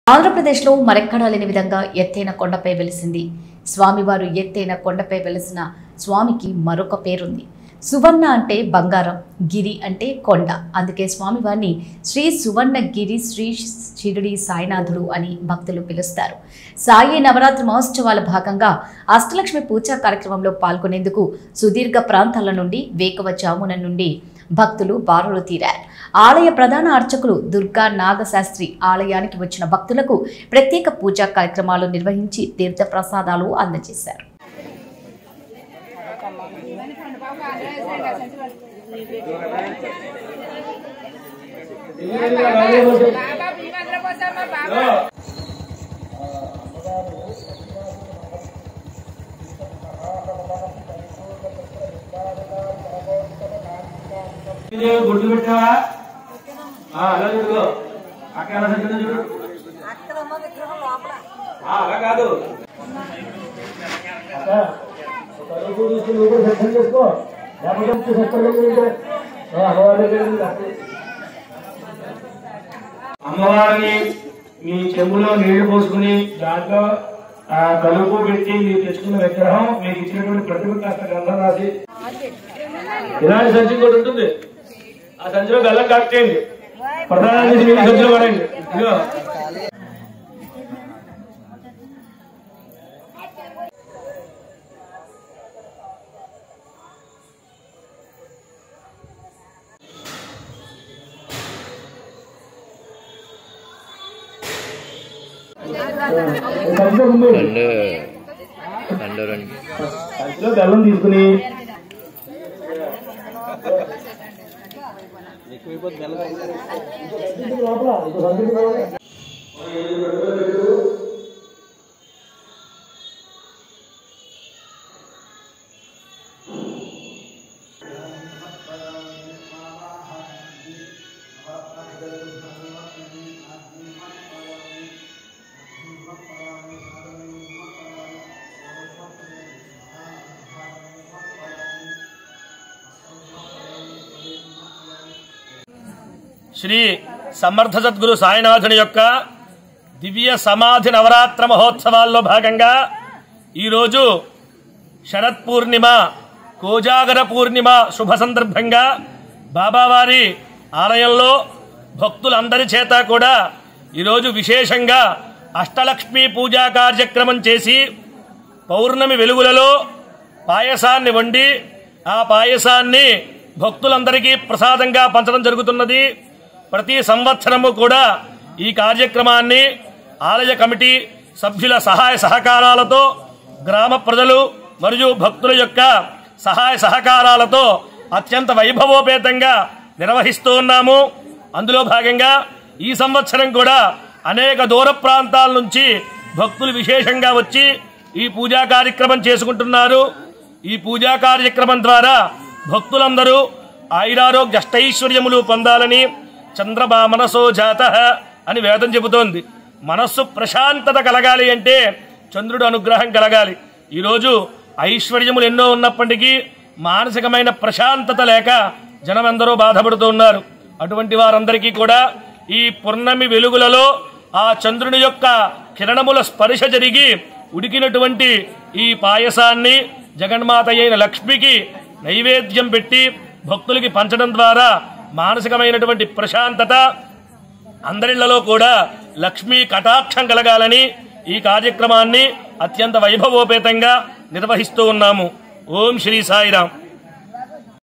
ఆంధ్రప్రదేశ్లో మరెక్కడా లేని విధంగా ఎత్తైన కొండపై వెలిసింది స్వామివారు ఎత్తైన కొండపై వెలిసిన స్వామికి మరొక పేరుంది సువర్ణ అంటే బంగారం గిరి అంటే కొండ అందుకే స్వామివారిని శ్రీ సువర్ణ గిరి శ్రీ షిరిడి సాయినాథుడు అని భక్తులు పిలుస్తారు సాయి నవరాత్రి మహోత్సవాల భాగంగా అష్టలక్ష్మి పూజా కార్యక్రమంలో పాల్గొనేందుకు సుదీర్ఘ ప్రాంతాల నుండి వేకవజామున నుండి భక్తులు బారులు తీరారు ఆలయ ప్రధాన అర్చకులు దుర్గా నాగశాస్త్రి ఆలయానికి వచ్చిన భక్తులకు ప్రత్యేక పూజా కార్యక్రమాలు నిర్వహించి తీర్థ ప్రసాదాలు అందజేశారు ఇది గుడ్డు పెట్టావా ఆ, అలా చూడు అక్కడ ఎలా సరిగ్గా చూడు ఆ, అలా కాదు అక్క, ఒక అడుగు తీసుకుని నువ్వు కూడా దర్శనం చేసుకో లేకపోతే ఇంకో సత్రం వెళ్ళి ఆ, అమ్మవారి దగ్గర ఉంది అప్పుడు. అమ్మవారిని మీ చెంబులో నీళ్లు పోసుకుని దాంట్లో ఆ కలుపు పెట్టి మీరు తెచ్చుకున్న విగ్రహం మీకు ఇచ్చినటువంటి ప్రతిభ కాస్త గంధం రాసి ఇలాంటి సంచి కూడా ఉంటుంది ఆ సంచిలో గల్లం కట్టేయండి ప్రధాన మీకు సంచిలో పడండి ఇదిగో సంచిలో ఉంది. రెండు రెండు రెండు సంచిలో గల్లం తీసుకుని లోపల ఇంకో సంచిలో లోపల. శ్రీ సమర్థ సద్గురు సాయినాథుని యొక్క దివ్య సమాధి నవరాత్ర మహోత్సవాల్లో భాగంగా ఈరోజు శరత్ పూర్ణిమ కోజాగర పూర్ణిమ శుభ సందర్భంగా బాబావారి ఆలయంలో భక్తులందరి చేత కూడా ఈరోజు విశేషంగా అష్టలక్ష్మి పూజా కార్యక్రమం చేసి పౌర్ణమి వెలుగులలో పాయసాన్ని వండి ఆ పాయసాన్ని భక్తులందరికీ ప్రసాదంగా పంచడం జరుగుతున్నది ప్రతి సంవత్సరము కూడా ఈ కార్యక్రమాన్ని ఆలయ కమిటీ సభ్యుల సహాయ సహకారాలతో గ్రామ ప్రజలు మరియు భక్తుల యొక్క సహాయ సహకారాలతో అత్యంత వైభవోపేతంగా నిర్వహిస్తూ ఉన్నాము అందులో భాగంగా ఈ సంవత్సరం కూడా అనేక దూర ప్రాంతాల నుంచి భక్తులు విశేషంగా వచ్చి ఈ పూజా కార్యక్రమం చేసుకుంటున్నారు ఈ పూజా కార్యక్రమం ద్వారా భక్తులందరూ ఆయురారోగ్య అష్టైశ్వర్యములు పొందాలని చంద్రబా మనసో జాత అని వేదం చెబుతోంది మనస్సు ప్రశాంతత కలగాలి అంటే చంద్రుడు అనుగ్రహం కలగాలి ఈరోజు ఐశ్వర్యములు ఎన్నో ఉన్నప్పటికీ మానసికమైన ప్రశాంతత లేక జనమందరూ బాధపడుతూ ఉన్నారు అటువంటి వారందరికీ కూడా ఈ పున్నమి వెలుగులలో ఆ చంద్రుని యొక్క కిరణముల స్పర్శ జరిగి ఉడికినటువంటి ఈ పాయసాన్ని జగన్మాత అయిన లక్ష్మికి నైవేద్యం పెట్టి భక్తులకి పంచడం ద్వారా మానసికమైనటువంటి ప్రశాంతత అందరిళ్లలో కూడా లక్ష్మీ కటాక్షం కలగాలని ఈ కార్యక్రమాన్ని అత్యంత వైభవోపేతంగా నిర్వహిస్తూ ఉన్నాము ఓం శ్రీ సాయిరాం